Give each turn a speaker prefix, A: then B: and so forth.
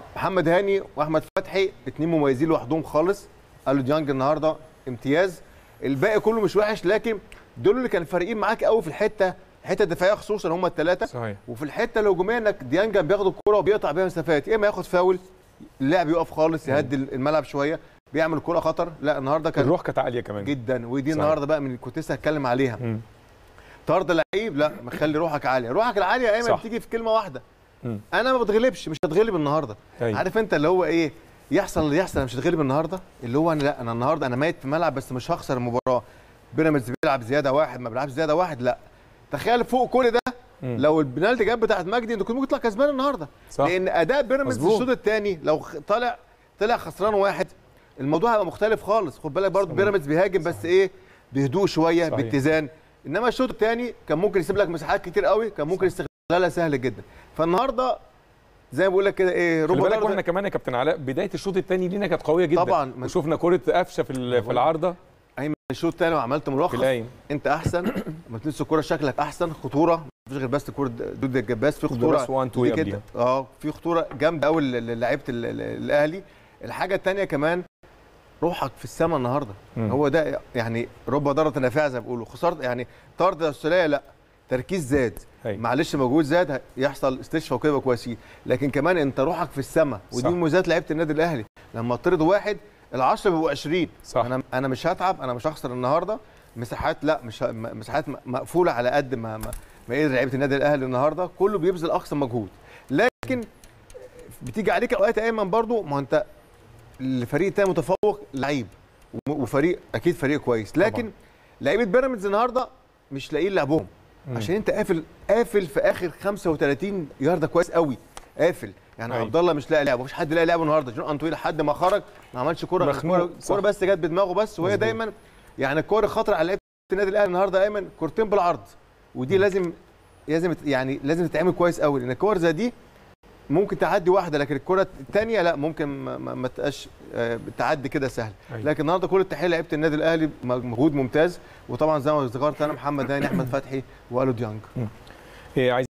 A: محمد هاني واحمد فتحي اتنين مميزين لوحدهم خالص قالوا ديانج النهارده امتياز الباقي كله مش وحش لكن دول اللي كانوا فارقين معاك قوي في الحته الحته الدفاعيه خصوصا هم الثلاثه
B: صحيح
A: وفي الحته الهجوميه انك ديانج كان بياخد الكره وبيقطع بيها مسافات يا اما ياخد فاول اللاعب يقف خالص يهدي الملعب شويه بيعمل كره خطر لا النهارده كان
B: الروح كانت عاليه كمان
A: جدا ودي
B: صحيح.
A: النهارده بقى من اللي كنت لسه هتكلم عليها
B: مم.
A: طرد لعيب لا مخلي روحك عاليه روحك العاليه يا ايمن
B: صح.
A: بتيجي في كلمه واحده
B: مم.
A: انا ما بتغلبش مش هتغلب النهارده
B: أيوة.
A: عارف انت اللي هو ايه يحصل اللي يحصل انا مش هتغلب النهارده اللي هو انا لا انا النهارده انا ميت في الملعب بس مش هخسر المباراه بيراميدز بيلعب زياده واحد ما بيلعبش زياده واحد لا تخيل فوق كل ده
B: مم.
A: لو البنالتي جت بتاعت مجدي انت كنت ممكن تطلع كسبان النهارده
B: صح.
A: لان اداء بيراميدز في
B: مظبوط.
A: الشوط الثاني لو خ- طالع طلع خسران واحد الموضوع هيبقى مختلف خالص خد بالك برضه
B: صحيح.
A: بيراميدز بيهاجم بس ايه بهدوء شويه
B: صحيح.
A: باتزان انما الشوط الثاني كان ممكن يسيب لك مساحات كتير قوي كان ممكن استغلالها سهل جدا فالنهارده زي ما بقول لك كده ايه
B: خلي
A: ربع
B: بالك
A: ضربة-
B: واحنا كمان يا كابتن علاء بدايه الشوط الثاني لينا كانت قويه جدا
A: طبعاً. من-
B: وشفنا كره قفشه في ال- في العارضه
A: ايمن الشوط الثاني وعملت
B: في
A: ملخص
B: اللاين
A: انت احسن لما تنسى الكوره شكلك احسن خطوره مفيش غير بس كوره دود الجباس في خطوره
B: بس وان تو
A: دي كده.
B: قبليها.
A: اه في خطوره جامده قوي لعيبه ال- ال- الاهلي الحاجه الثانيه كمان روحك في السماء النهارده
B: مم.
A: هو ده يعني رب ضاره نافعه زي ما بيقولوا خسرت يعني طرد الثلاثيه لا تركيز زاد
B: أيوة.
A: معلش مجهود زاد ه- يحصل استشفاء وكده يبقى كويسين لكن كمان انت روحك في السماء ودي
B: صح.
A: من مميزات لعيبه النادي الاهلي لما تطرد واحد ال10 بيبقوا 20
B: صح.
A: انا انا مش هتعب انا مش هخسر النهارده مساحات لا مش ه- م- مساحات م- مقفوله على قد ما ما, ما قدر لعيبه النادي الاهلي النهارده كله بيبذل اقصى مجهود لكن بتيجي عليك اوقات يا ايمن برضو ما هو انت الفريق التاني متفوق لعيب وم- وفريق اكيد فريق كويس لكن
B: طبعاً.
A: لعيبه بيراميدز النهارده مش لاقيين لعبهم
B: مم.
A: عشان انت قافل قافل في اخر 35 يارده كويس قوي قافل يعني
B: أيوة.
A: عبد الله مش لاقي لعب مفيش حد لاقي لعبه النهارده جون انطوي لحد ما خرج ما عملش كوره
B: مخنوق،
A: كوره
B: صح.
A: كوره بس جت بدماغه بس وهي
B: مظبوط.
A: دايما يعني الكوره خطر على لعيبه النادي الاهلي النهارده ايمن كورتين بالعرض ودي لازم لازم يعني لازم تتعمل كويس قوي لان الكور زي دي ممكن تعدي واحده لكن الكره الثانيه لا ممكن ما, ما, ما تبقاش آه، تعدي كده سهل
B: أيوة.
A: لكن النهارده كل التحيه لعيبه النادي الاهلي مجهود ممتاز وطبعا زي ما ذكرت انا محمد هاني احمد فتحي والو ديانج
B: إيه، عايز